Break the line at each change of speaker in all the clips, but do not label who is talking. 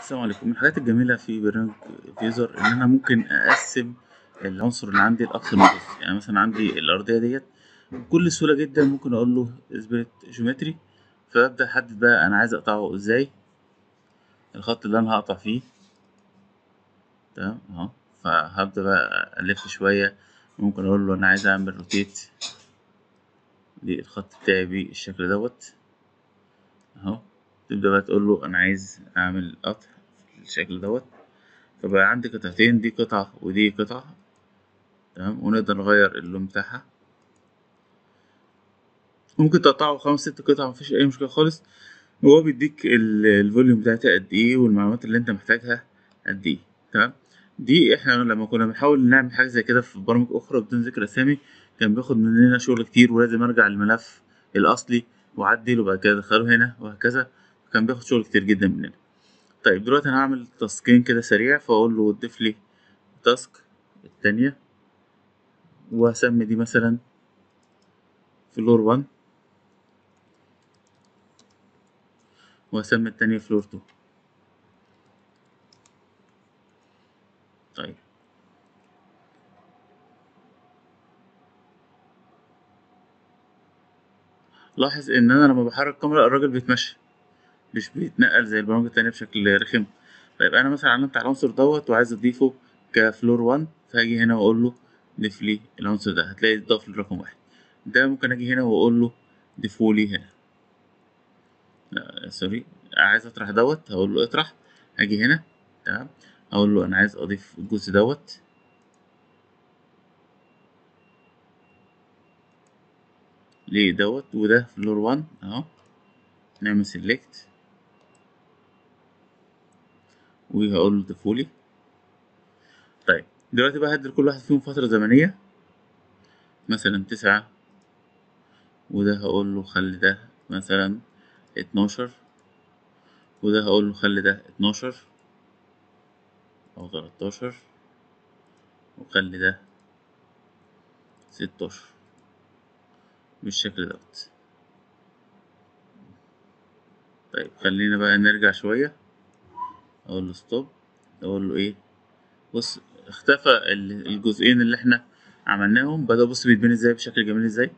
السلام عليكم من الحاجات الجميلة في برنامج فيزر إن أنا ممكن أقسم العنصر اللي عندي لأكتر من جزء يعني مثلا عندي الأرضية ديت بكل سهولة جدا ممكن أقول له اثبت جيومتري فأبدأ أحدد بقى أنا عايز أقطعه إزاي الخط اللي أنا هقطع فيه تمام أهو فهبدأ بقى ألف شوية ممكن أقول له أنا عايز أعمل روتيت للخط بتاعي بالشكل دوت أهو تبدأ بقى تقول له أنا عايز أعمل قطع بالشكل دوت فبقى عندي قطعتين دي قطعة ودي قطعة تمام ونقدر نغير اللون بتاعها ممكن تقطعه خمس ست قطع مفيش أي مشكلة خالص وهو بيديك الفوليوم بتاعتها قد إيه والمعلومات اللي أنت محتاجها قد إيه تمام دي إحنا لما كنا بنحاول نعمل حاجة زي كده في برامج أخرى بدون ذكر أسامي كان بياخد مننا شغل كتير ولازم أرجع للملف الأصلي وأعدل وبعد كده أدخله هنا وهكذا كان بياخد شغل كتير جدا مننا طيب دلوقتي انا هعمل تاسكين كده سريع فاقول له ضيف لي تاسك التانية وهسمي دي مثلا فلور 1 وهسمي التانية فلور 2 طيب لاحظ ان انا لما بحرك الكاميرا الراجل بيتمشى مش بيتنقل زي البرامج التانية بشكل رخم طيب انا مثلا علمت على العنصر دوت وعايز اضيفه كفلور 1 فهاجي هنا واقول له ضيف لي العنصر ده هتلاقي اتضاف لي رقم واحد ده ممكن اجي هنا واقول له ضيفه لي هنا لا سوري عايز اطرح دوت هقول له اطرح هاجي هنا تمام اقول له انا عايز اضيف الجزء دوت ليه دوت وده فلور 1 اهو نعمل سيلكت وهقول له ضيفولي طيب دلوقتي بقى هدي لكل واحد فيهم فترة زمنية مثلا تسعة وده هقول له خلي ده مثلا اتناشر وده هقول له خلي ده اتناشر أو تلاتاشر وخلي ده ستاشر بالشكل دوت طيب خلينا بقى نرجع شوية اقول له ستوب اقول له ايه بص اختفى الجزئين اللي احنا عملناهم بدأ بص بيتبني ازاي بشكل جميل ازاي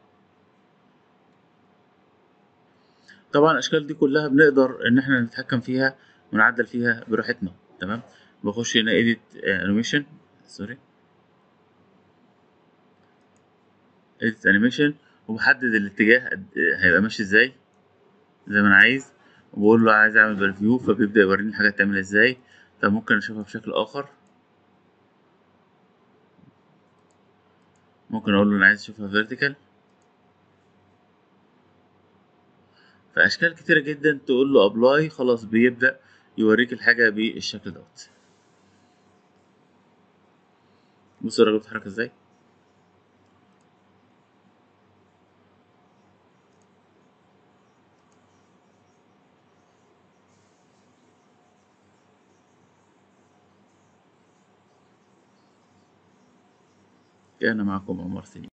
طبعا الاشكال دي كلها بنقدر ان احنا نتحكم فيها ونعدل فيها براحتنا تمام بخش هنا edit animation سوري edit animation وبحدد الاتجاه هيبقى ماشي ازاي زي ما انا عايز وبقول له عايز اعمل بريفيو فبيبدا يوريني الحاجات تعمل ازاي طب ممكن اشوفها بشكل اخر ممكن اقول له انا عايز اشوفها فيرتيكال فاشكال كتيره جدا تقول له ابلاي خلاص بيبدا يوريك الحاجه بالشكل دوت بص الراجل بيتحرك ازاي كان معكم عمر سليم